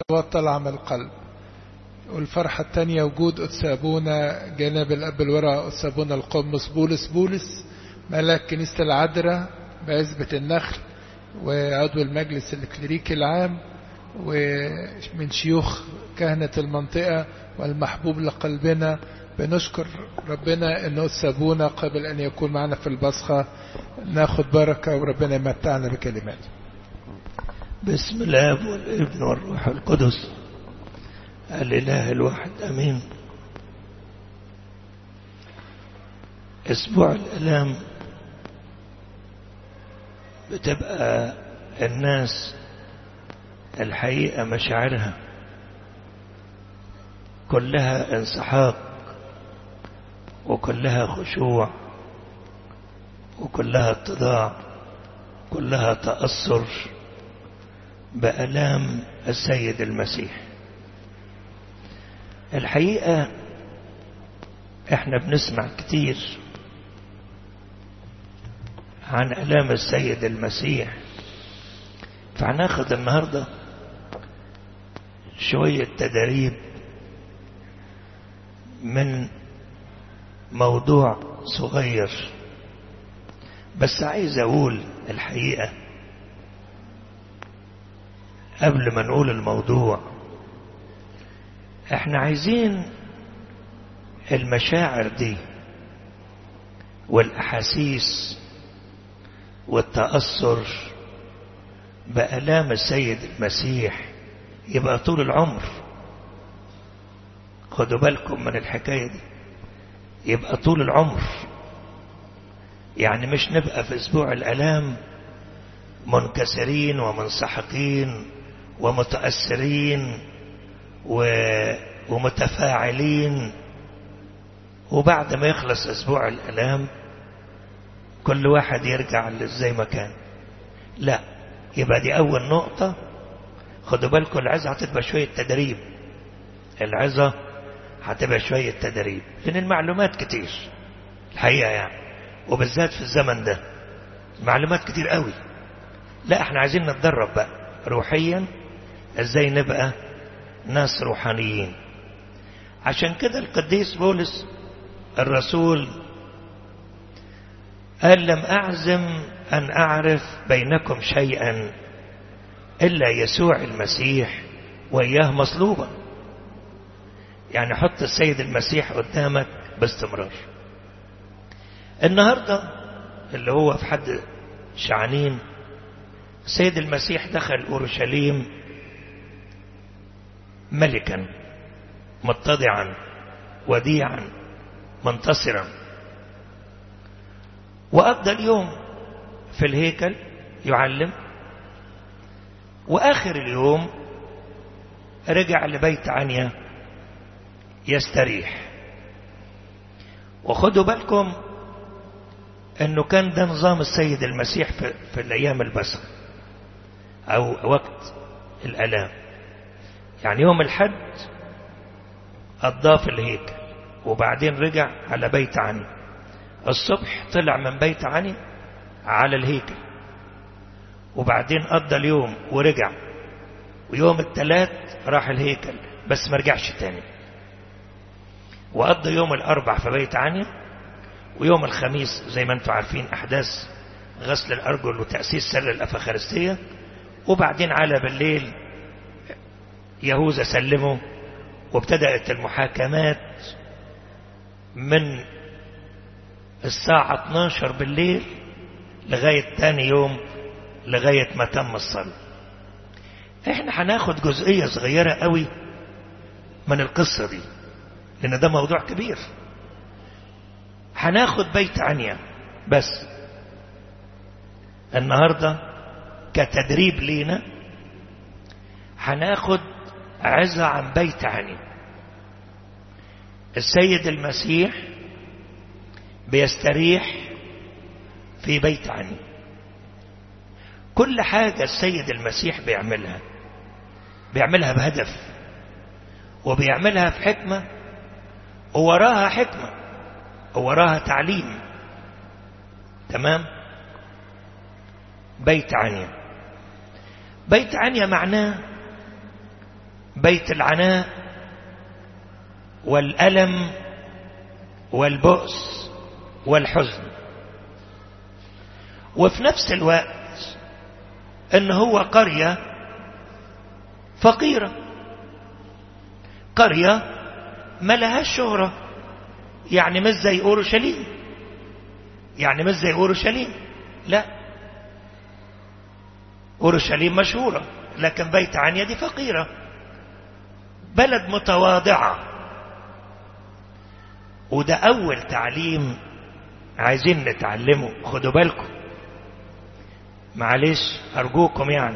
طلع من القلب والفرحة التانية وجود أتسابونا جناب الأب الورع أتسابونا القمص بولس بولس ملاك كنيسة العذراء بعزبة النخل وعضو المجلس الكليريكي العام ومن شيوخ كهنة المنطقة والمحبوب لقلبنا بنشكر ربنا انه سابونا قبل ان يكون معنا في البصخة ناخد بركة وربنا يمتعنا بكلماته بسم الله والابن والروح القدس الاله الواحد امين اسبوع الالام بتبقى الناس الحقيقة مشاعرها كلها انسحاق وكلها خشوع وكلها اتضاع كلها تأثر بألام السيد المسيح الحقيقة احنا بنسمع كتير عن ألام السيد المسيح فهناخد النهاردة شوية تدريب من موضوع صغير بس عايز أقول الحقيقة قبل ما نقول الموضوع احنا عايزين المشاعر دي والأحاسيس والتأثر بألام السيد المسيح يبقى طول العمر خدوا بالكم من الحكاية دي يبقى طول العمر يعني مش نبقى في اسبوع الالام منكسرين ومنسحقين ومتأثرين و... ومتفاعلين وبعد ما يخلص اسبوع الالام كل واحد يرجع زي ما كان لا يبقى دي اول نقطة خدوا بالكم العظة هتبقى شوية تدريب العظة هتبقى شوية تدريب لأن المعلومات كتير الحقيقة يعني وبالذات في الزمن ده معلومات كتير قوي لا احنا عايزين نتدرب بقى روحيا ازاي نبقى ناس روحانيين عشان كده القديس بولس الرسول قال لم أعزم أن أعرف بينكم شيئا إلا يسوع المسيح وإياه مصلوبا يعني حط السيد المسيح قدامك باستمرار النهاردة اللي هو في حد شعنين السيد المسيح دخل أورشليم ملكا متضعا وديعا منتصرا وقضى اليوم في الهيكل يعلم وآخر اليوم رجع لبيت عنيا يستريح وخدوا بالكم انه كان ده نظام السيد المسيح في, في الايام البسخ او وقت الالام يعني يوم الحد قضاه في الهيكل وبعدين رجع على بيت عني الصبح طلع من بيت عني على الهيكل وبعدين قضى اليوم ورجع ويوم الثلاث راح الهيكل بس ما رجعش تاني وقضى يوم الأربع في بيت عني ويوم الخميس زي ما انتم عارفين أحداث غسل الأرجل وتأسيس سر الأفخارستية وبعدين على بالليل يهوذا سلمه وابتدأت المحاكمات من الساعة 12 بالليل لغاية تاني يوم لغاية ما تم الصلاة احنا هناخد جزئية صغيرة قوي من القصة دي لان ده موضوع كبير هناخد بيت عنيا بس النهاردة كتدريب لينا هناخد عزة عن بيت عنيا السيد المسيح بيستريح في بيت عني كل حاجة السيد المسيح بيعملها بيعملها بهدف وبيعملها في حكمة ووراها حكمة ووراها تعليم تمام بيت عنيا بيت عنيا معناه بيت العناء والألم والبؤس والحزن وفي نفس الوقت ان هو قرية فقيرة قرية ما لهاش شهرة يعني مش زي اورشليم يعني مش زي اورشليم لا اورشليم مشهورة لكن بيت عنيا دي فقيرة بلد متواضعة وده اول تعليم عايزين نتعلمه خدوا بالكم معلش ارجوكم يعني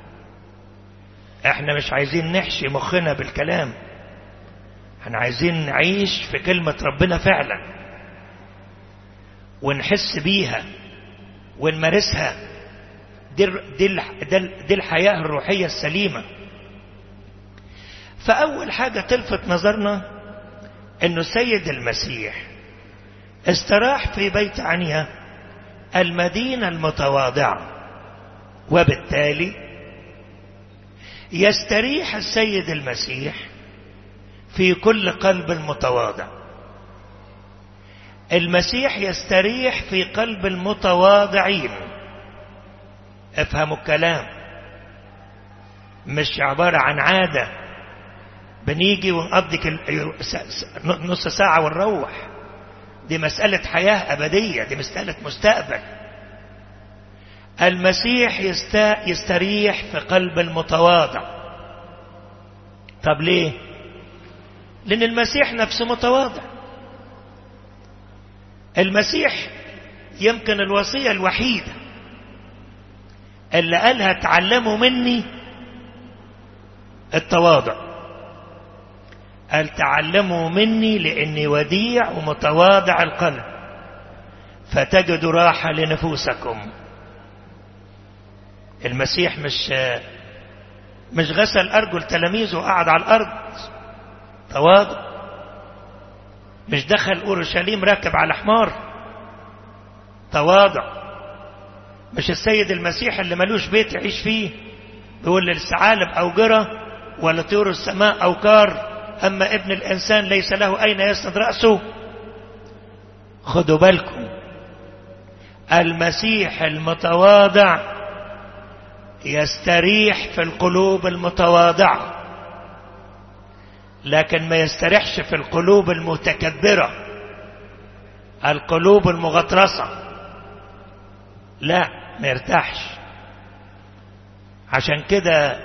احنا مش عايزين نحشي مخنا بالكلام احنا عايزين نعيش في كلمة ربنا فعلا ونحس بيها ونمارسها دي, دي, دي الحياة الروحية السليمة فأول حاجة تلفت نظرنا أنه سيد المسيح استراح في بيت عنيا المدينة المتواضعة وبالتالي يستريح السيد المسيح في كل قلب متواضع المسيح يستريح في قلب المتواضعين افهموا الكلام مش عبارة عن عادة بنيجي ونقضي نص ساعة ونروح دي مسألة حياة أبدية دي مسألة مستقبل المسيح يستريح في قلب المتواضع طب ليه لأن المسيح نفسه متواضع المسيح يمكن الوصية الوحيدة اللي قالها تعلموا مني التواضع قال تعلموا مني لاني وديع ومتواضع القلب فتجدوا راحة لنفوسكم المسيح مش مش غسل أرجل تلاميذه وقعد على الأرض تواضع مش دخل أورشليم راكب على حمار تواضع مش السيد المسيح اللي ملوش بيت يعيش فيه بيقول للثعالب أوجرة ولا طيور السماء أوكار أما ابن الإنسان ليس له أين يسند رأسه خدوا بالكم المسيح المتواضع يستريح في القلوب المتواضعة لكن ما يستريحش في القلوب المتكبرة القلوب المغطرسة لا ما يرتاحش عشان كده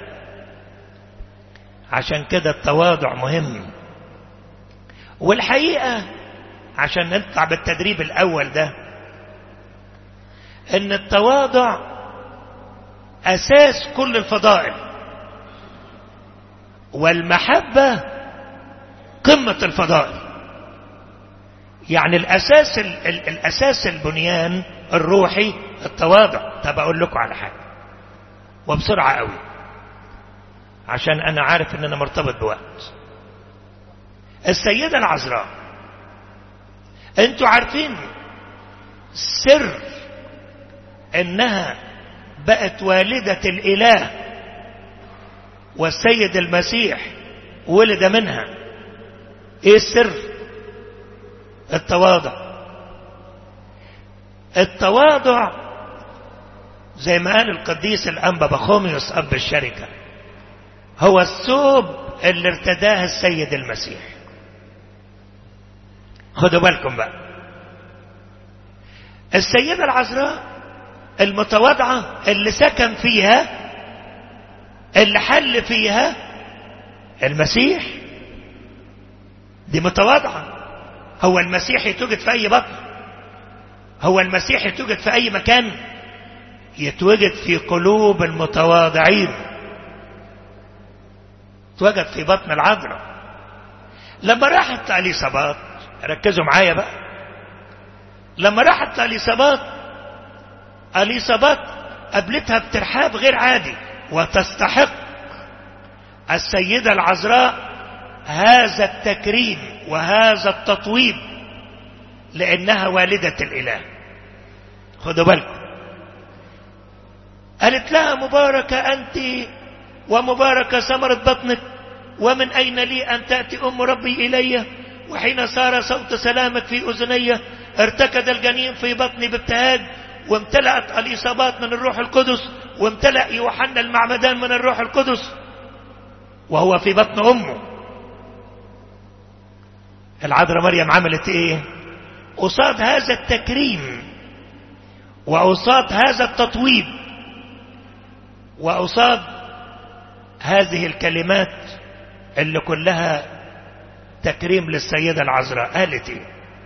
عشان كده التواضع مهم والحقيقة عشان نطلع بالتدريب الأول ده إن التواضع أساس كل الفضائل والمحبة قمة الفضائل يعني الأساس ال ال الأساس البنيان الروحي التواضع طب أقول لكم على حاجة وبسرعة قوي عشان أنا عارف إن أنا مرتبط بوقت السيدة العذراء أنتوا عارفين سر إنها بقت والدة الإله والسيد المسيح ولد منها ايه السر التواضع التواضع زي ما قال القديس الأنبا بخوميوس أب الشركة هو الثوب اللي ارتداه السيد المسيح خدوا بالكم بقى السيدة العذراء المتواضعة اللي سكن فيها اللي حل فيها المسيح دي متواضعة هو المسيح يتوجد في أي بطن هو المسيح يتوجد في أي مكان يتوجد في قلوب المتواضعين توجد في بطن العذراء لما راحت لإليصابات ركزوا معايا بقى لما راحت لإليصابات أليصابات قابلتها بترحاب غير عادي وتستحق السيدة العذراء هذا التكريم وهذا التطويب لأنها والدة الإله خدوا بالكم قالت لها مباركة أنت ومباركة ثمرة بطنك ومن أين لي أن تأتي أم ربي إلي وحين صار صوت سلامك في أذني ارتكد الجنين في بطني بابتهاج وامتلأت الإصابات من الروح القدس وامتلأ يوحنا المعمدان من الروح القدس وهو في بطن أمه العذراء مريم عملت ايه قصاد هذا التكريم وقصاد هذا التطويب وقصاد هذه الكلمات اللي كلها تكريم للسيدة العذراء قالت ايه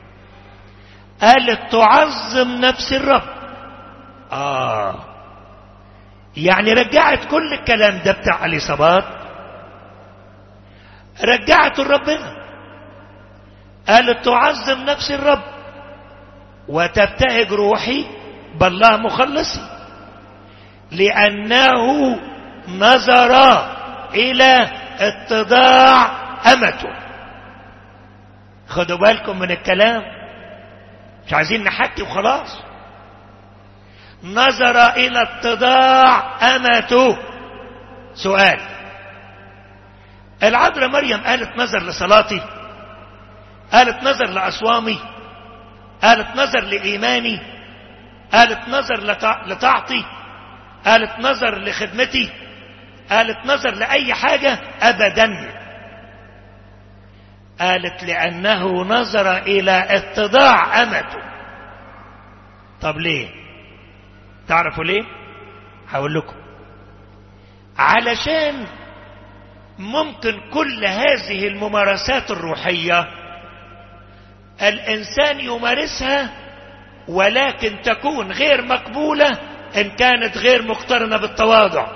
قالت تعظم نفس الرب اه يعني رجعت كل الكلام ده بتاع اليصابات رجعته لربنا قالت تعظم نفس الرب وتبتهج روحي بالله مخلصي لأنه نظر إلى اتضاع أمته خدوا بالكم من الكلام مش عايزين نحكي وخلاص نظر إلى اتضاع أمته سؤال العذراء مريم قالت نظر لصلاتي قالت نظر لأصوامي قالت نظر لإيماني قالت نظر لطاعتي قالت نظر لخدمتي قالت نظر لأي حاجة أبدا قالت لأنه نظر إلى اتضاع أمته طب ليه تعرفوا ليه هقول لكم علشان ممكن كل هذه الممارسات الروحيه الإنسان يمارسها ولكن تكون غير مقبولة إن كانت غير مقترنة بالتواضع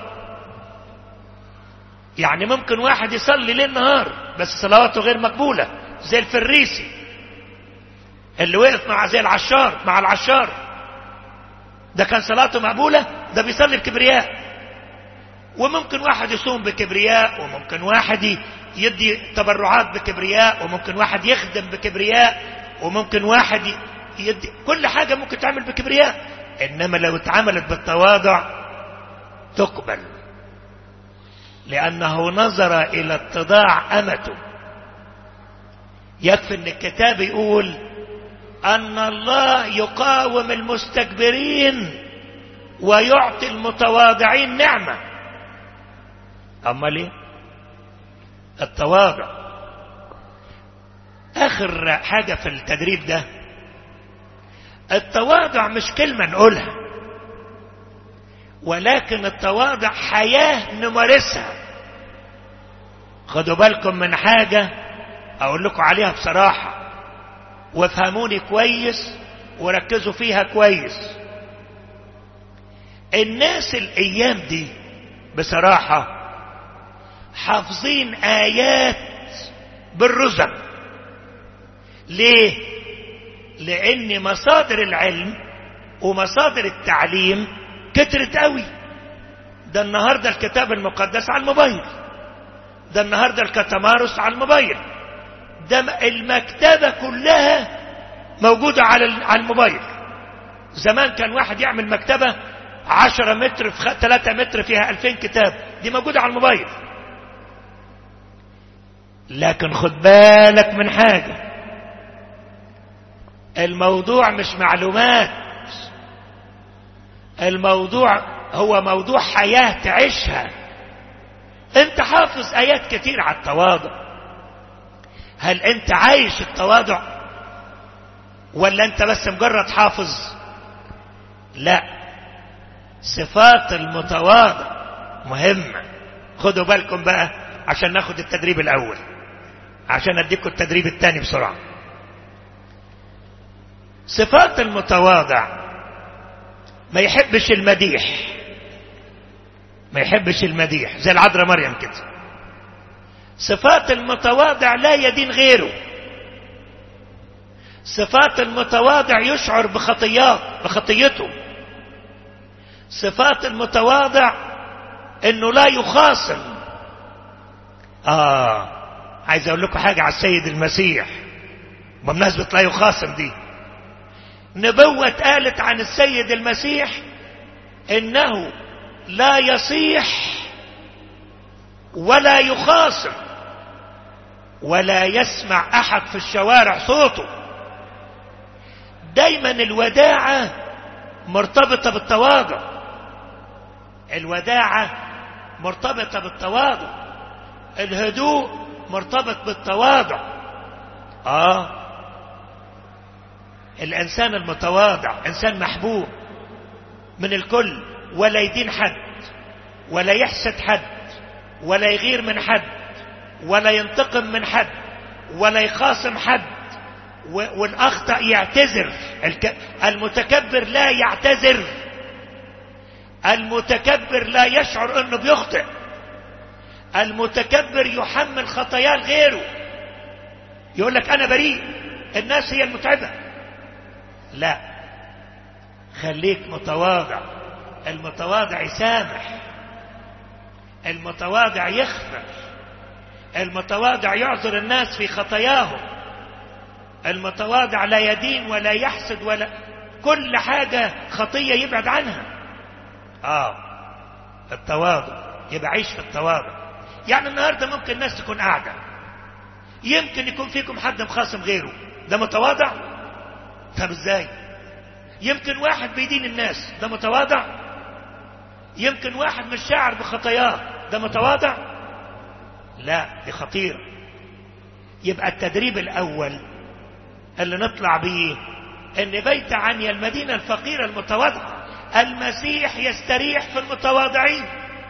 يعني ممكن واحد يصلي ليل نهار بس صلواته غير مقبولة زي الفريسي اللي وقف مع زي العشار مع العشار ده كان صلاته مقبولة ده بيصلي بكبرياء وممكن واحد يصوم بكبرياء وممكن واحد يدي تبرعات بكبرياء وممكن واحد يخدم بكبرياء وممكن واحد يدي كل حاجة ممكن تعمل بكبرياء إنما لو اتعملت بالتواضع تقبل لأنه نظر إلى اتضاع أمته يكفي أن الكتاب يقول أن الله يقاوم المستكبرين ويعطي المتواضعين نعمة أما ليه التواضع آخر حاجة في التدريب ده التواضع مش كلمة نقولها ولكن التواضع حياة نمارسها خدوا بالكم من حاجة أقول لكم عليها بصراحة وافهموني كويس وركزوا فيها كويس الناس الأيام دي بصراحة حافظين آيات بالرزق ليه لأن مصادر العلم ومصادر التعليم كترت قوي ده النهاردة الكتاب المقدس على الموبايل ده النهاردة الكتمارس على الموبايل ده المكتبة كلها موجودة على على الموبايل زمان كان واحد يعمل مكتبة عشرة متر في ثلاثة متر فيها ألفين كتاب دي موجودة على الموبايل لكن خد بالك من حاجة الموضوع مش معلومات الموضوع هو موضوع حياة تعيشها انت حافظ ايات كتير على التواضع هل انت عايش التواضع ولا انت بس مجرد حافظ لا صفات المتواضع مهمة خدوا بالكم بقى عشان ناخد التدريب الاول عشان اديكم التدريب الثاني بسرعة صفات المتواضع ما يحبش المديح ما يحبش المديح زي العذراء مريم كده صفات المتواضع لا يدين غيره صفات المتواضع يشعر بخطيات بخطيته صفات المتواضع انه لا يخاصم اه عايز اقول لكم حاجة على السيد المسيح بمناسبة لا يخاصم دي نبوة قالت عن السيد المسيح انه لا يصيح ولا يخاصم ولا يسمع أحد في الشوارع صوته دايما الوداعة مرتبطة بالتواضع الوداعة مرتبطة بالتواضع الهدوء مرتبط بالتواضع آه الإنسان المتواضع إنسان محبوب من الكل ولا يدين حد ولا يحسد حد ولا يغير من حد ولا ينتقم من حد ولا يخاصم حد والأخطأ يعتذر المتكبر لا يعتذر المتكبر لا يشعر أنه بيخطئ المتكبر يحمل خطاياه لغيره يقول لك أنا بريء الناس هي المتعبة لا خليك متواضع المتواضع يسامح المتواضع يغفر المتواضع يعذر الناس في خطاياهم المتواضع لا يدين ولا يحسد ولا كل حاجة خطية يبعد عنها آه التواضع يبقى عيش في التواضع يعني النهاردة ممكن الناس تكون قاعدة يمكن يكون فيكم حد مخاصم غيره ده متواضع طب ازاي يمكن واحد بيدين الناس ده متواضع يمكن واحد مش شاعر بخطاياه ده متواضع لا دي خطيرة يبقى التدريب الأول اللي نطلع بيه ان بيت عني المدينة الفقيرة المتواضعة المسيح يستريح في المتواضعين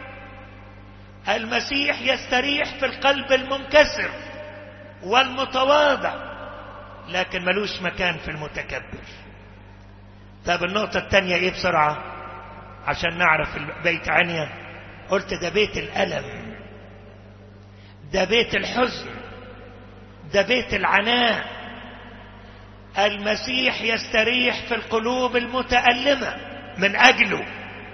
المسيح يستريح في القلب المنكسر والمتواضع لكن ملوش مكان في المتكبر طب النقطة الثانية ايه بسرعة عشان نعرف بيت عنيا قلت ده بيت الألم ده بيت الحزن ده بيت العناء المسيح يستريح في القلوب المتألمة من أجله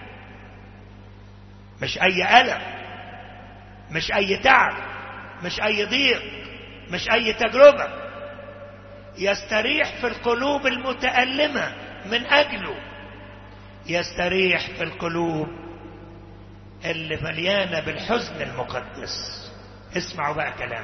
مش أي ألم مش أي تعب مش أي ضيق مش أي تجربة يستريح في القلوب المتألمة من أجله يستريح في القلوب اللي مليانة بالحزن المقدس اسمعوا بقى كلام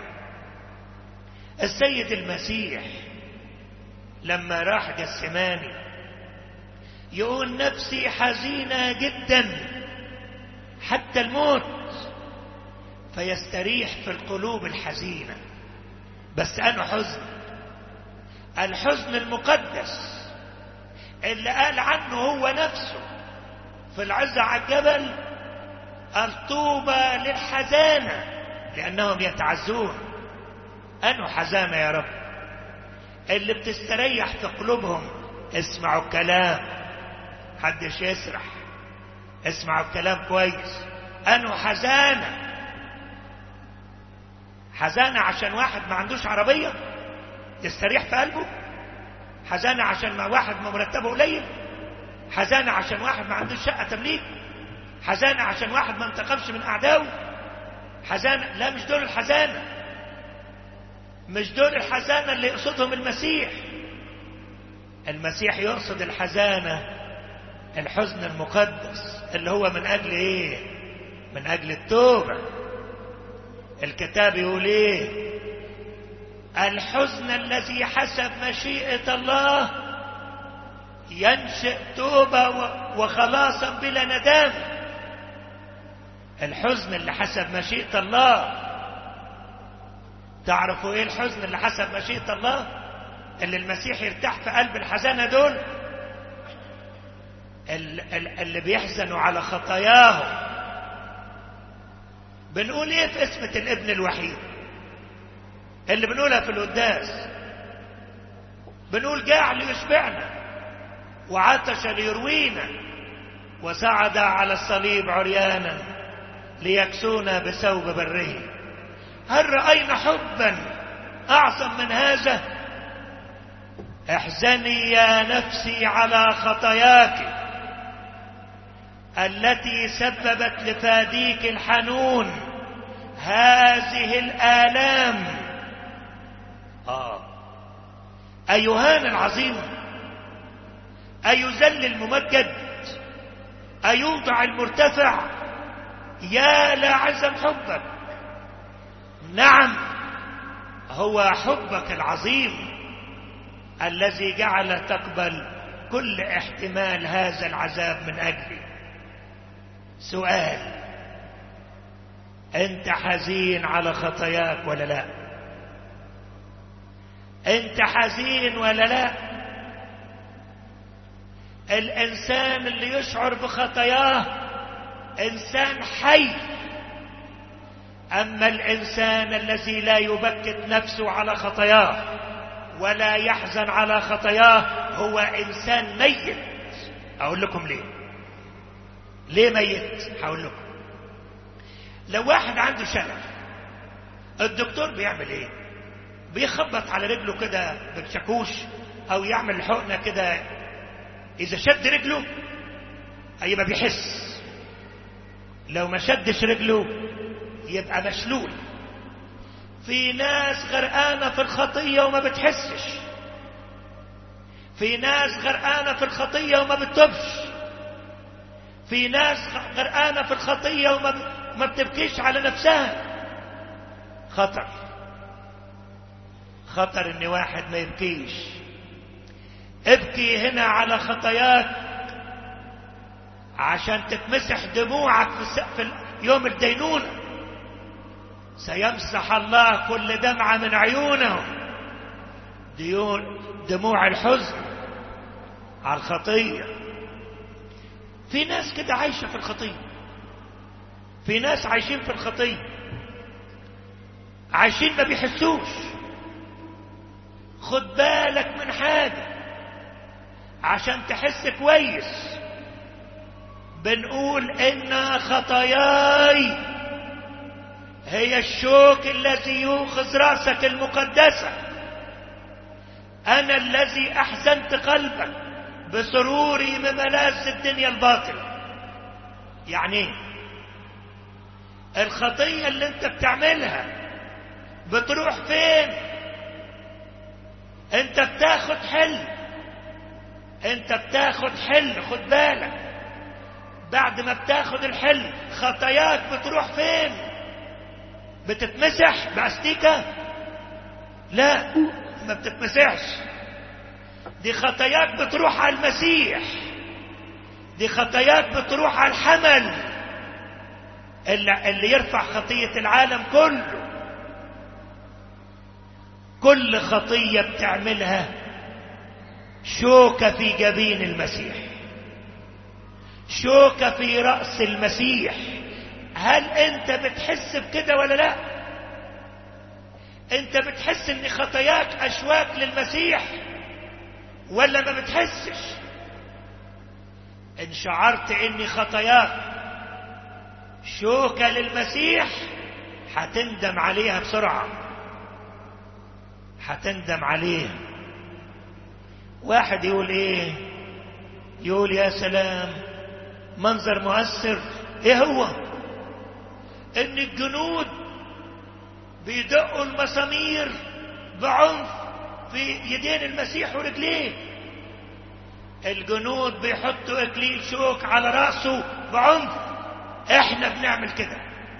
السيد المسيح لما راح جسماني يقول نفسي حزينة جدا حتى الموت فيستريح في القلوب الحزينة بس أنا حزن الحزن المقدس اللي قال عنه هو نفسه في العزة على الجبل الطوبى للحزانة لأنهم يتعزون أنه حزانة يا رب اللي بتستريح في قلوبهم اسمعوا الكلام حدش يسرح اسمعوا الكلام كويس أنه حزانة حزانة عشان واحد ما عندوش عربية يستريح في قلبه حزانة عشان ما واحد ما مرتبه قليل حزانة عشان واحد ما عندوش شقة تمليك حزانة عشان واحد ما انتقمش من أعدائه حزانة لا مش دول الحزانة مش دول الحزانة اللي يقصدهم المسيح المسيح يقصد الحزانة الحزن المقدس اللي هو من أجل إيه من أجل التوبة الكتاب يقول إيه الحزن الذي حسب مشيئة الله ينشئ توبة وخلاصا بلا ندامة الحزن اللي حسب مشيئة الله تعرفوا ايه الحزن اللي حسب مشيئة الله اللي المسيح يرتاح في قلب الحزانة دول اللي بيحزنوا على خطاياهم بنقول ايه في اسمة الابن الوحيد اللي بنقولها في القداس بنقول جاع ليشبعنا وعطش ليروينا وصعد على الصليب عريانا ليكسونا بثوب بره هل رأينا حبا أعظم من هذا احزني يا نفسي على خطاياك التي سببت لفاديك الحنون هذه الآلام آه أيهان العظيم أيذل الممجد أيوضع المرتفع يا لا عزم حبك نعم هو حبك العظيم الذي جعل تقبل كل احتمال هذا العذاب من اجلي سؤال انت حزين على خطاياك ولا لا انت حزين ولا لا الانسان اللي يشعر بخطاياه انسان حي اما الانسان الذي لا يبكت نفسه على خطاياه ولا يحزن على خطاياه هو انسان ميت اقول لكم ليه ليه ميت هقول لكم لو واحد عنده شلل الدكتور بيعمل ايه بيخبط على رجله كده بالشاكوش او يعمل حقنه كده اذا شد رجله هيبقى بيحس لو ما شدش رجله يبقى مشلول في ناس غرقانة في الخطية وما بتحسش في ناس غرقانة في الخطية وما بتتوبش في ناس غرقانة في الخطية وما ما بتبكيش على نفسها خطر خطر ان واحد ما يبكيش ابكي هنا على خطاياك عشان تتمسح دموعك في, في يوم الدينونة سيمسح الله كل دمعة من عيونهم ديون دموع الحزن على الخطية في ناس كده عايشة في الخطية في ناس عايشين في الخطية عايشين ما بيحسوش خد بالك من حاجة عشان تحس كويس بنقول ان خطاياي هي الشوك الذي يوخذ راسك المقدسه انا الذي احزنت قلبك بسروري بملاذ الدنيا الباطله يعني ايه الخطيه اللي انت بتعملها بتروح فين انت بتاخد حل انت بتاخد حل خد بالك بعد ما بتاخد الحل خطاياك بتروح فين بتتمسح باستيكة لا ما بتتمسحش دي خطاياك بتروح على المسيح دي خطاياك بتروح على الحمل اللي, اللي يرفع خطية العالم كله كل خطية بتعملها شوكة في جبين المسيح شوكة في رأس المسيح هل انت بتحس بكده ولا لا انت بتحس ان خطاياك اشواك للمسيح ولا ما بتحسش ان شعرت ان خطاياك شوكة للمسيح هتندم عليها بسرعة هتندم عليها واحد يقول ايه يقول يا سلام منظر مؤثر ايه هو ان الجنود بيدقوا المسامير بعنف في يدين المسيح ورجليه الجنود بيحطوا اكليل شوك على راسه بعنف احنا بنعمل كده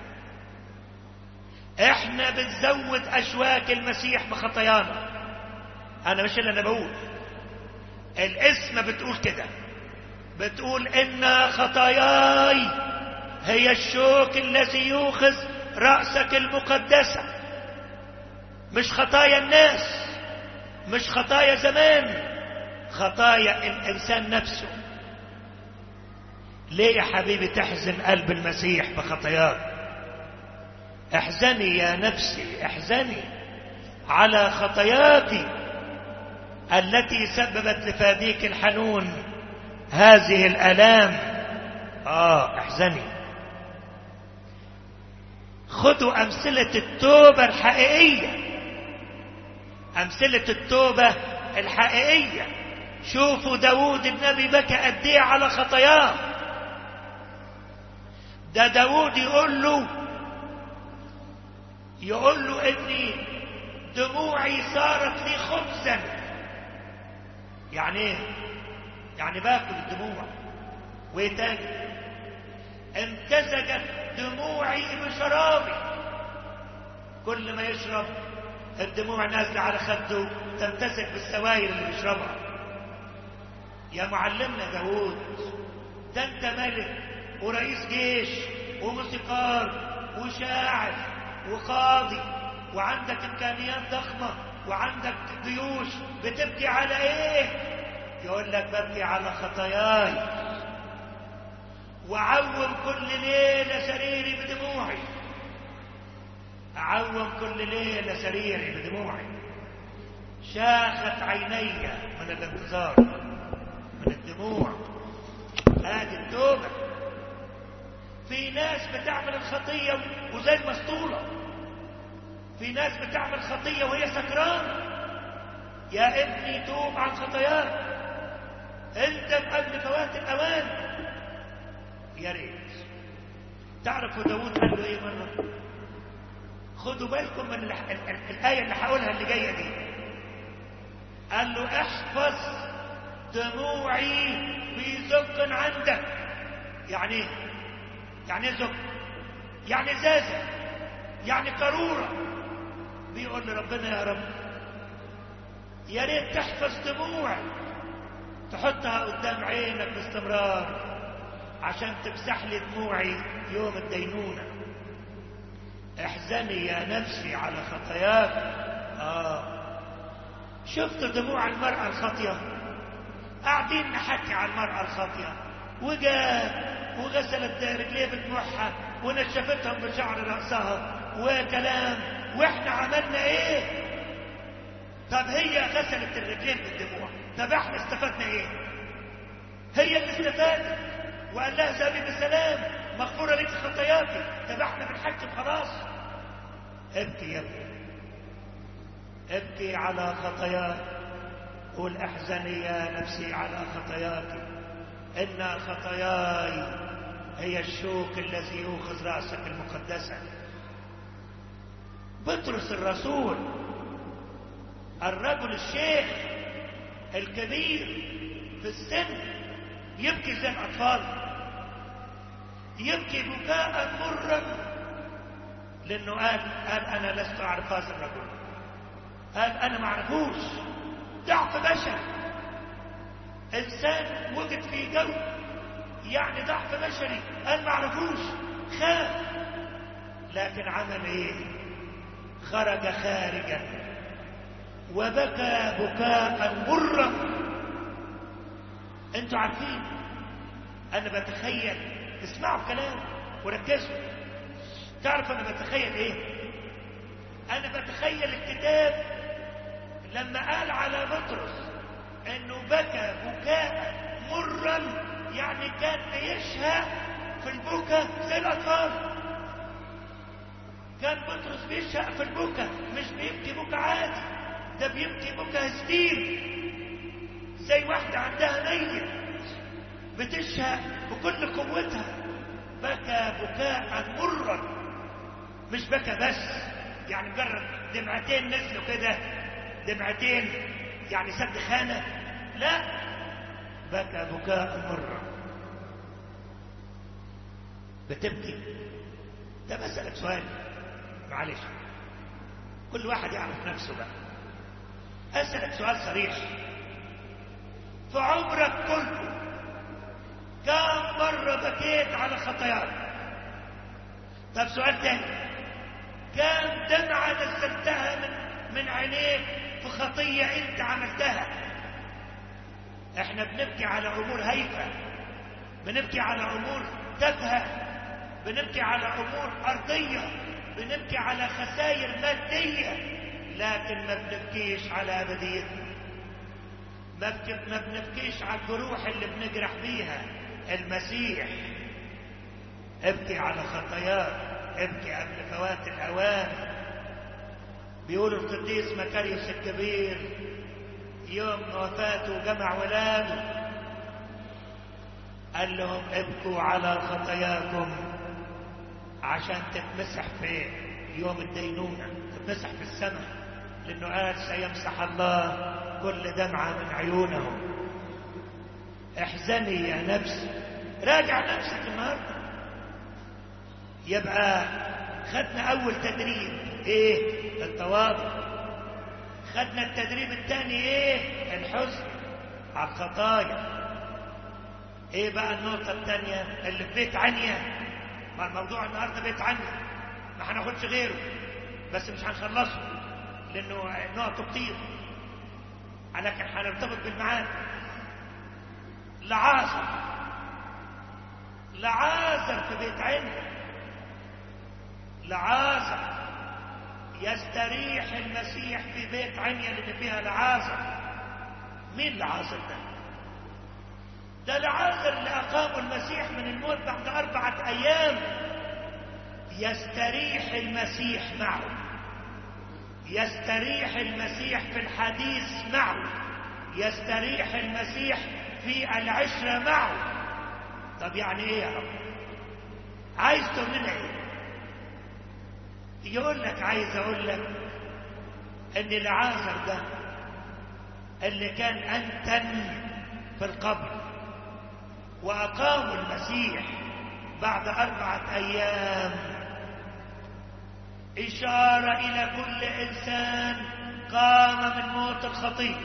احنا بنزود اشواك المسيح بخطايانا انا مش اللي انا بقول الاسم بتقول كده بتقول ان خطاياي هي الشوك الذي يوخذ رأسك المقدسة مش خطايا الناس مش خطايا زمان خطايا الإنسان نفسه ليه يا حبيبي تحزن قلب المسيح بخطاياك احزني يا نفسي احزني على خطاياك التي سببت لفاديك الحنون هذه الآلام آه احزني خدوا أمثلة التوبة الحقيقية أمثلة التوبة الحقيقية شوفوا داود النبي بكى قد ايه على خطاياه ده داود يقول له يقول له اني دموعي صارت لي خبزا يعني ايه يعني باكل الدموع وايه تاني امتزجت دموعي بشرابي كل ما يشرب الدموع نازلة على خده تمتسك بالسوائل اللي بيشربها يا معلمنا داوود ده انت ملك ورئيس جيش وموسيقار وشاعر وقاضي وعندك امكانيات ضخمة وعندك جيوش بتبكي على ايه يقول لك ببكي على خطاياي وعوم كل ليلة سريري بدموعي أعوم كل ليلة سريري بدموعي شاخت عيني من الانتظار من الدموع هذه التوبة في ناس بتعمل الخطية وزي المسطولة في ناس بتعمل خطية وهي سكران يا ابني توب عن خطاياك اندم قبل فوات الأوان يا ريت تعرفوا داود قال له ايه مرة خدوا بالكم من الح... ال... ال... الآية اللي هقولها اللي جاية دي قال له احفظ دموعي في زق عندك يعني ايه يعني ايه زق يعني زازة يعني قارورة بيقول لربنا يا رب يا ريت تحفظ دموعي تحطها قدام عينك باستمرار عشان تمسح لي دموعي يوم الدينونة احزني يا نفسي على خطاياك آه شفت دموع المرأة الخاطية قاعدين نحكي على المرأة الخاطية وجاء وغسلت رجليه بدموعها ونشفتهم بشعر رأسها وكلام واحنا عملنا ايه طب هي غسلت الرجلين بالدموع طب احنا استفدنا ايه هي اللي استفادت وقال لها ذهبي بالسلام مغفورة لك خطاياك طب احنا بنحكم خلاص ابكي يا ابني ابكي على خطاياك قل احزني يا نفسي على خطاياك ان خطاياي هي الشوك الذي يوخذ راسك المقدسه بطرس الرسول الرجل الشيخ الكبير في السن يبكي زي الاطفال يبكي بكاء مرا لانه قال قال انا لست اعرف هذا الرجل قال انا ما اعرفوش ضعف بشري انسان وجد في جو يعني ضعف بشري قال ما اعرفوش خاف لكن عمل ايه خرج خارجا وبكى بكاء مرا انتوا عارفين انا بتخيل اسمعوا الكلام وركزوا تعرف انا بتخيل ايه انا بتخيل الكتاب لما قال على بطرس انه بكى بكاء مرا يعني كان بيشهق في البكا زي الاطفال كان بطرس بيشهق في البكا مش بيبكي بكا عادي ده بيبكي بكا هستير زي واحدة عندها ميت بتشهق بكل قوتها بكى بكاء مرا مش بكى بس يعني مجرد دمعتين نزلوا كده دمعتين يعني سد خانة لا بكى بكاء مرة بتبكي ده بسألك سؤال معلش كل واحد يعرف نفسه بقى أسألك سؤال صريح في عمرك كله كم مرة بكيت على خطاياك طب سؤال تاني كم دمعة نزلتها من من عينيك في خطية انت عملتها احنا بنبكي على امور هايفة بنبكي على امور تافهة بنبكي على امور ارضية بنبكي على خسائر مادية لكن ما بنبكيش على ابديتنا ما, بك... ما بنبكيش على الجروح اللي بنجرح بيها المسيح ابكي على خطاياك ابكي قبل فوات الاوان بيقول القديس مكاريوس الكبير يوم وفاته جمع ولاده قال لهم ابكوا على خطاياكم عشان تتمسح في يوم الدينونة تتمسح في السماء لأنه قال سيمسح الله كل دمعة من عيونهم احزني يا نفس راجع نفسك النهارده يبقى خدنا أول تدريب إيه التواضع وخدنا التدريب الثاني ايه الحزن على الخطايا ايه بقى النقطة الثانية اللي في بيت عنيا ما الموضوع النهاردة بيت عنيا ما هناخدش غيره بس مش هنخلصه لانه نقطه كتير لكن هنرتبط بالمعاد لعازر لعازر في بيت عنيا لعازر يستريح المسيح في بيت عنيا اللي فيها لعازر مين لعازر ده ده لعازر اللي أقامه المسيح من الموت بعد أربعة أيام يستريح المسيح معه يستريح المسيح في الحديث معه يستريح المسيح في العشرة معه طب يعني ايه يا رب عايز تقول لنا ايه يقول لك عايز اقول لك ان العازر ده اللي كان انتن في القبر واقاموا المسيح بعد اربعه ايام اشاره الى كل انسان قام من موت الخطيه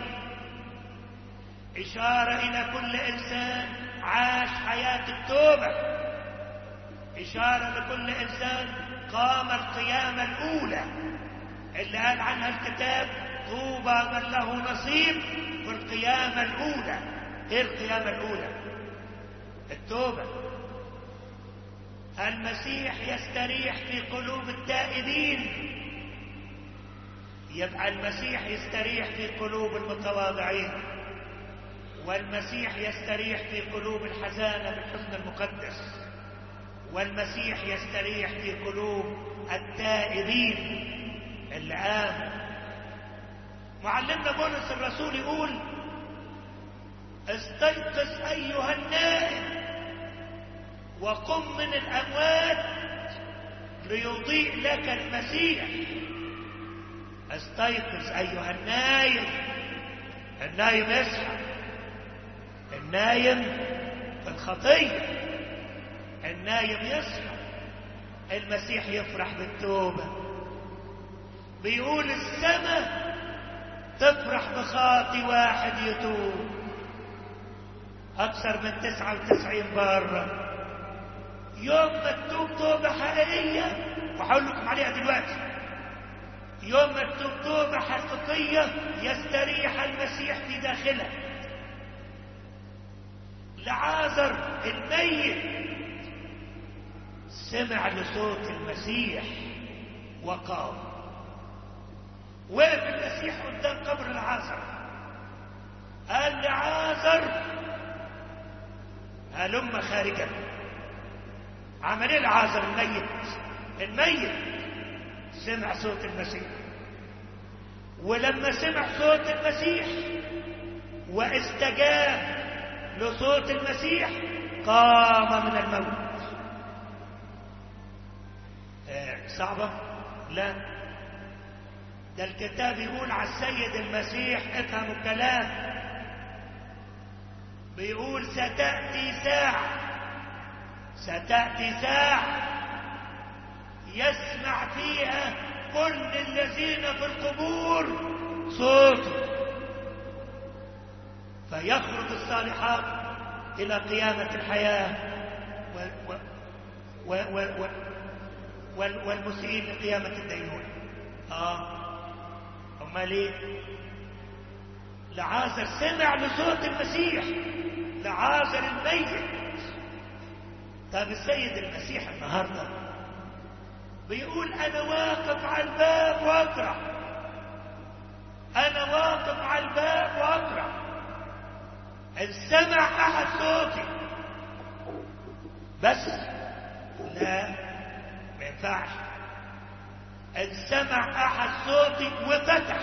اشاره الى كل انسان عاش حياه التوبه اشاره لكل انسان قام القيامه الاولى اللي قال عنها الكتاب طوبى من له نصيب في القيامه الاولى ايه القيامه الاولى التوبه المسيح يستريح في قلوب التائبين يبقى المسيح يستريح في قلوب المتواضعين والمسيح يستريح في قلوب الحزانة بالحزن المقدس والمسيح يستريح في قلوب التائبين اللي آمنوا معلمنا بولس الرسول يقول استيقظ أيها النائم وقم من الأموات ليضيء لك المسيح استيقظ أيها النايم النايم يصحى النايم في الخطية النايم يصحى المسيح يفرح بالتوبة بيقول السماء تفرح بخاطي واحد يتوب أكثر من تسعة وتسعين بره يوم ما تتوب توبة حقيقية وهقول لكم عليها دلوقتي يوم ما تتوب توبة حقيقية يستريح المسيح في داخلك لعازر الميت سمع لصوت المسيح وقام وقف المسيح قدام قبر العازر قال لعازر هلم خارجا عمل ايه العازر الميت الميت سمع صوت المسيح ولما سمع صوت المسيح واستجاب لصوت المسيح قام من الموت آه صعبة لا ده الكتاب يقول على السيد المسيح افهموا الكلام بيقول ستأتي ساعة ستأتي ساعة يسمع فيها كل الذين في القبور صوته فيخرج الصالحات إلى قيامة الحياة و و و و و وال والمسيئين لقيامة الدينونة آه أمال إيه؟ لعازر سمع لصوت المسيح لعازر الميت طب السيد المسيح النهارده بيقول انا واقف على الباب واقرا انا واقف على الباب واقرا ان سمع احد صوتي بس لا ما ينفعش ان سمع احد صوتي وفتح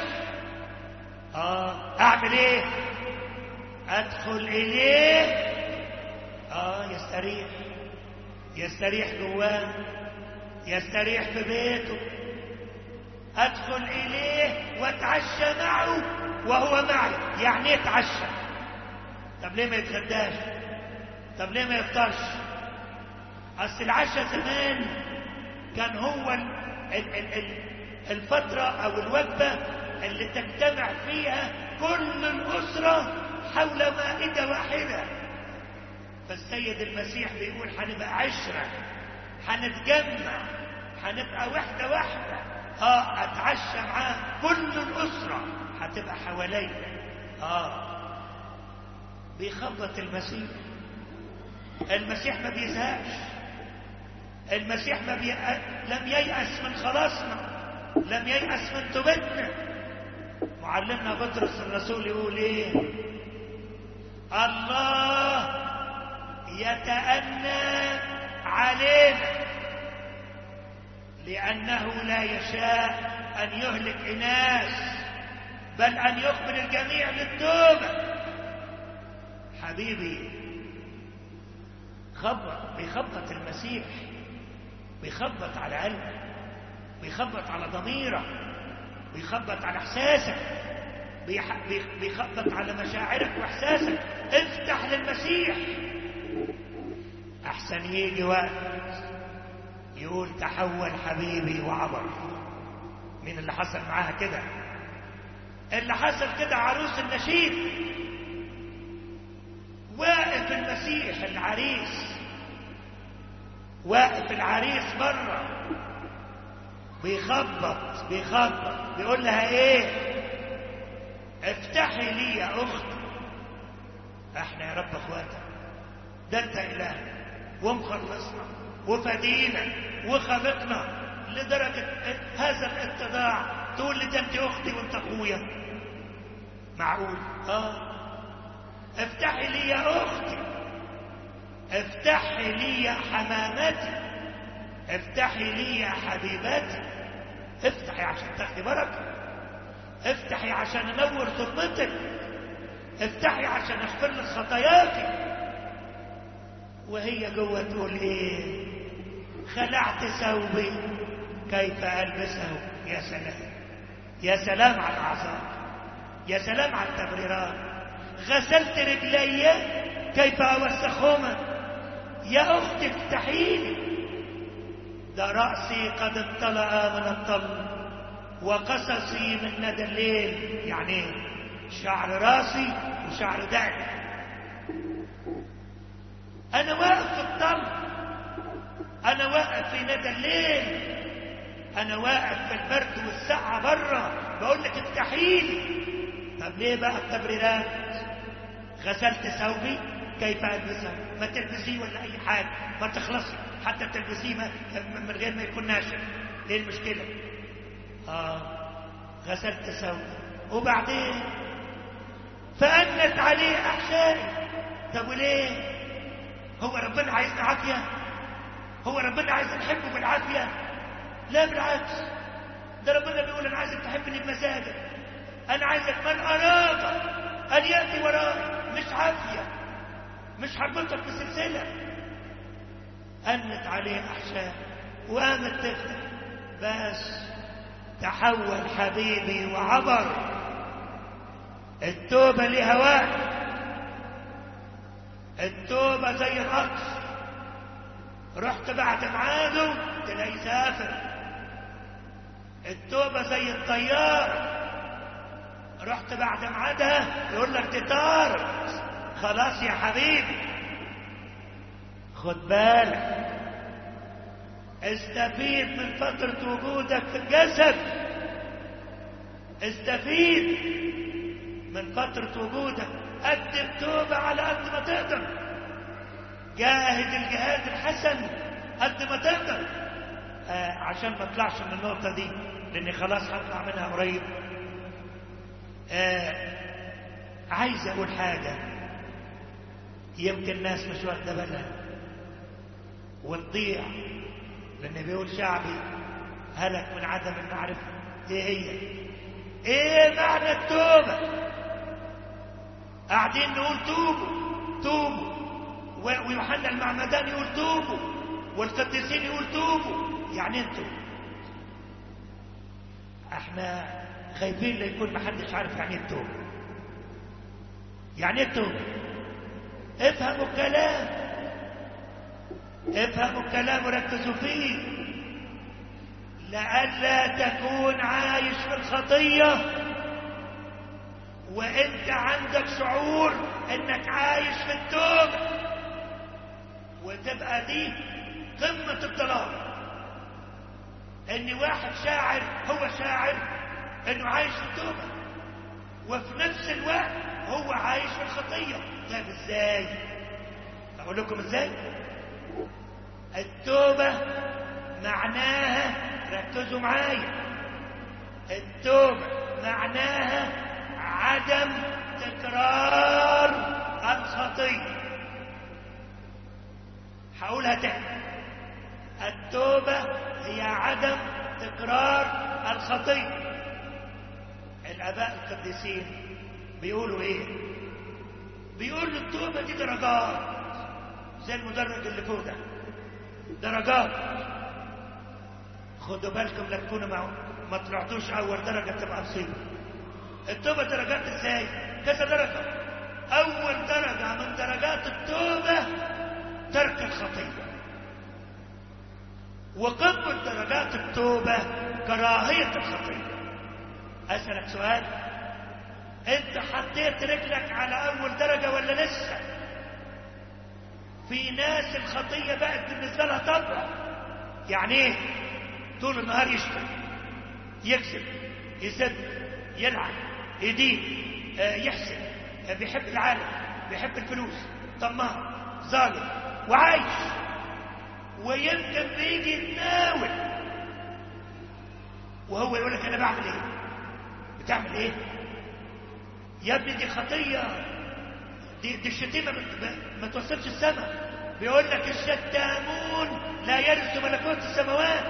اه اعمل ايه ادخل اليه اه يستريح يستريح جواه يستريح في بيته ادخل اليه واتعشى معه وهو معي يعني ايه اتعشى طب ليه ما يتغداش طب ليه ما يفطرش اصل العشاء زمان كان هو ال ال ال ال الفترة او الوجبة اللي تجتمع فيها كل الأسرة حول مائدة واحدة فالسيد المسيح بيقول هنبقى عشرة هنتجمع هنبقى وحدة واحدة اه اتعشى معاه كل الأسرة هتبقى حواليا اه بيخبط المسيح المسيح ما بيزهقش المسيح ما بي... لم ييأس من خلاصنا لم ييأس من توبتنا معلمنا بطرس الرسول يقول ايه الله يتأنى علينا لأنه لا يشاء أن يهلك إناس بل أن يخبر الجميع للتوبة حبيبي خبط بيخبط المسيح بيخبط على قلبك بيخبط على ضميرك بيخبط على احساسك بيح... بيخبط على مشاعرك واحساسك افتح للمسيح احسن يجي وقت يقول تحول حبيبي وعبر مين اللي حصل معاها كده اللي حصل كده عروس النشيد واقف المسيح العريس واقف العريس بره بيخبط بيخبط بيقول لها ايه افتحي لي يا اخت احنا يا رب اخواتك ده انت اله ومخلصنا وفدينا وخلقنا لدرجة هذا الاتضاع تقول لي ده انت اختي وانت اخويا معقول اه افتحي لي يا اختي افتحي لي يا حمامتي افتحي لي يا حبيبتي افتحي عشان تاخدي بركه افتحي عشان انور ظلمتك افتحي عشان اغفر لك خطاياك وهي جوه تقول ايه خلعت ثوبي كيف البسه يا سلام يا سلام على الاعذار يا سلام على التبريرات غسلت رجلي كيف اوسخهما يا اختي افتحيلي ده رأسي قد امتلأ من الطل وقصصي من ندى الليل يعني شعر راسي وشعر دقني انا واقف في الطل انا واقف في ندى الليل انا واقف في البرد والسقعة بره بقول لك افتحيلي طب ليه بقى التبريرات غسلت ثوبي كيف البسه ما تلبسيه ولا اي حاجه ما تخلصي حتى تلبسيه من غير ما يكون ناشف ليه المشكله اه غسلت ثوبي وبعدين فأنت عليه احشائي طب وليه هو ربنا عايزنا عافيه هو ربنا عايز نحبه بالعافيه لا بالعكس ده ربنا بيقول انا عايزك تحبني بمزاجك انا عايزك من اراد ان ياتي وراي مش عافيه مش هربطك بسلسله انت عليه احشاء وقامت تفتح بس تحول حبيبي وعبر التوبه ليها وقت التوبه زي القطر رحت بعد ميعاده تلاقيه سافر التوبه زي الطياره رحت بعد ميعادها يقول لك تطارت خلاص يا حبيبي خد بالك استفيد من فترة وجودك في الجسد استفيد من فترة وجودك قدم توبة على قد ما تقدر جاهد الجهاد الحسن قد ما تقدر آه عشان ما اطلعش من النقطة دي لاني خلاص هطلع منها قريب آه عايز اقول حاجة يمكن الناس مش واخدة بالها وتضيع لان بيقول شعبي هلك من عدم المعرفة ايه هي ايه معنى التوبة قاعدين نقول توبوا توبوا ويوحنا المعمدان يقول توبوا والقديسين يقول توبوا يعني انتوا احنا خايفين ليكون محدش عارف يعني التوبة يعني التوبة افهموا الكلام افهموا الكلام وركزوا فيه لئلا تكون عايش في الخطية وانت عندك شعور انك عايش في التوبة وتبقى دي قمة الضلال ان واحد شاعر هو شاعر انه عايش في التوبة وفي نفس الوقت هو عايش في الخطية طيب ازاي اقول لكم ازاي التوبة معناها ركزوا معايا التوبة معناها عدم تكرار الخطية هقولها تاني التوبة هي عدم تكرار الخطية الآباء القديسين بيقولوا إيه؟ بيقولوا التوبة دي درجات زي المدرج اللي فوق ده درجات خدوا بالكم لا تكونوا مع ما طلعتوش أول درجة تبقى مصيبة التوبة درجات إزاي؟ كذا درجة أول درجة من درجات التوبة ترك الخطية وقمة درجات التوبة كراهية الخطية أسألك سؤال أنت حطيت رجلك على أول درجة ولا لسه في ناس الخطية بقت بالنسبة لها طبع يعني إيه طول النهار يشتم يكذب يسب يلعن يدين آه يحسن آه بيحب العالم بيحب الفلوس طماع ظالم وعايش ويمكن بيجي يتناول وهو يقول لك انا بعمل ايه بتعمل ايه يا ابني دي خطيه دي, دي الشتيمه ما توصلش السماء بيقول لك الشتامون لا يرث ملكوت السماوات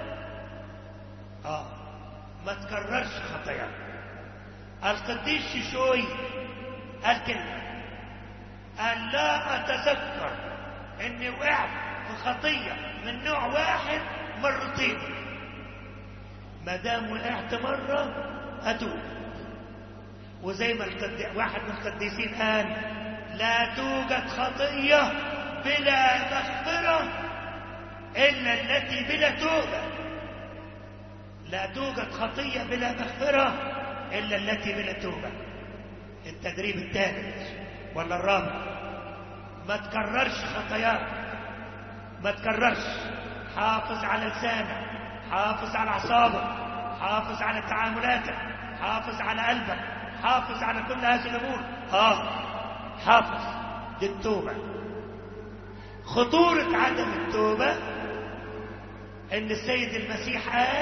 اه ما تكررش خطاياك القديس شيشوي قال كلمه قال لا اتذكر اني وقعت في خطيه من نوع واحد مرتين ما دام وقعت مره اتوب وزي ما القد... واحد من القديسين قال لا توجد خطيه بلا مغفره الا التي بلا توبه لا توجد خطيه بلا مغفره الا التي بلا توبه التدريب الثالث ولا الرابع ما تكررش خطاياك ما تكررش حافظ على لسانك حافظ على اعصابك حافظ على تعاملاتك حافظ على قلبك حافظ على كل هذه الامور اه حافظ دي التوبه خطوره عدم التوبه ان السيد المسيح قال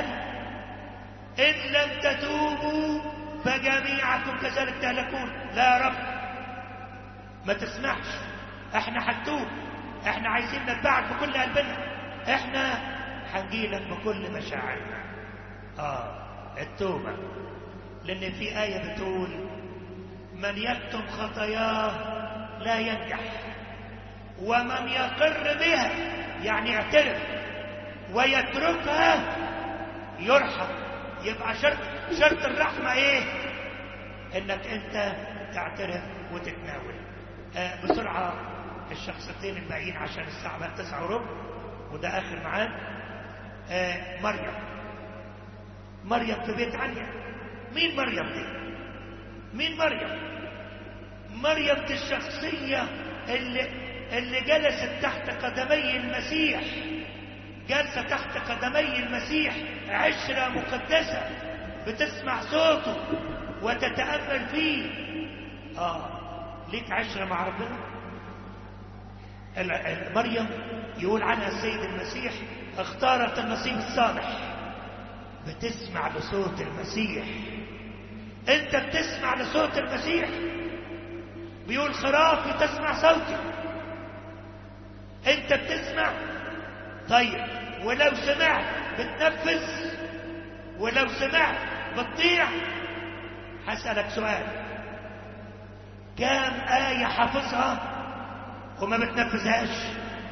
ان لم تتوبوا فجميعكم كذلك تهلكون لا يا رب ما تسمعش احنا هنتوب احنا عايزين نتبعك بكل قلبنا احنا هنجيلك بكل مشاعرنا اه التوبة لان في آية بتقول من يكتم خطاياه لا ينجح ومن يقر بها يعني يعترف ويتركها يرحم يبقى شرط شرط الرحمة ايه انك انت تعترف وتتناول آه بسرعة الشخصيتين الباقيين عشان الساعة بقت تسعة وربع وده آخر معاد آه مريم مريم في بيت عنيا مين مريم دي مين مريم مريم دي الشخصية اللي اللي جلست تحت قدمي المسيح جالسة تحت قدمي المسيح عشرة مقدسة بتسمع صوته وتتأمل فيه آه ليك عشرة مع ربنا مريم يقول عنها السيد المسيح اختارت النصيب الصالح بتسمع لصوت المسيح انت بتسمع لصوت المسيح بيقول خرافي تسمع صوتي انت بتسمع طيب ولو سمعت بتنفذ ولو سمعت بتطيع هسألك سؤال كام آية حافظها وما بتنفذهاش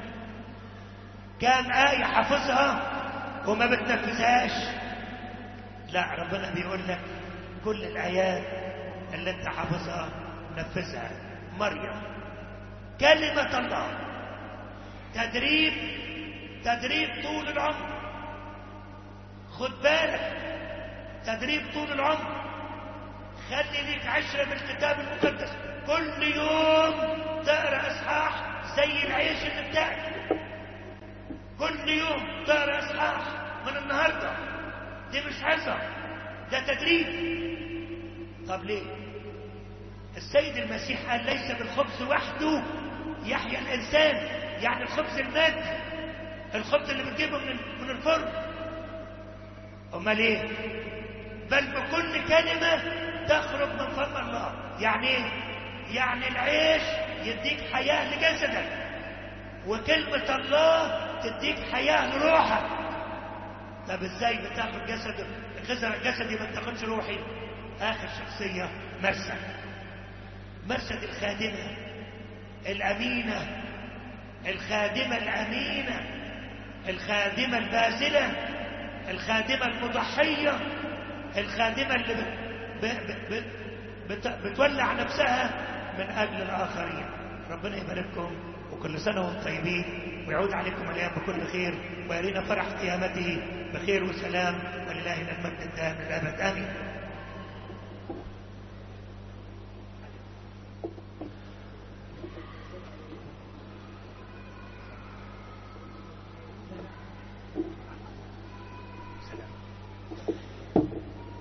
كام آية حافظها وما بتنفذهاش لا ربنا بيقول لك كل الآيات اللي انت حافظها نفذها مريم كلمة الله تدريب تدريب طول العمر خد بالك تدريب طول العمر خلي ليك عشرة بالكتاب المقدس كل يوم تقرا اصحاح زي العيش اللي بتاعك كل يوم تقرا اصحاح من النهارده دي مش عظه ده تدريب طب ليه السيد المسيح قال ليس بالخبز وحده يحيا الانسان يعني الخبز المادي الخبز اللي بتجيبه من من الفرن امال ايه بل بكل كلمه تخرج من فم الله يعني ايه يعني العيش يديك حياه لجسدك وكلمه الله تديك حياه لروحك طب ازاي بتاخد جسدك جسدي ما بتاخدش روحي اخر شخصيه مرسى مرسد الخادمه الامينه الخادمه الامينه الخادمه البازله الخادمه المضحيه الخادمه اللي بت... بت... بت... بتولع نفسها من اجل الاخرين ربنا يبارككم وكل سنه وانتم طيبين ويعود عليكم الايام بكل خير ويرينا فرح قيامته بخير وسلام ولله المجد الدائم للابد امين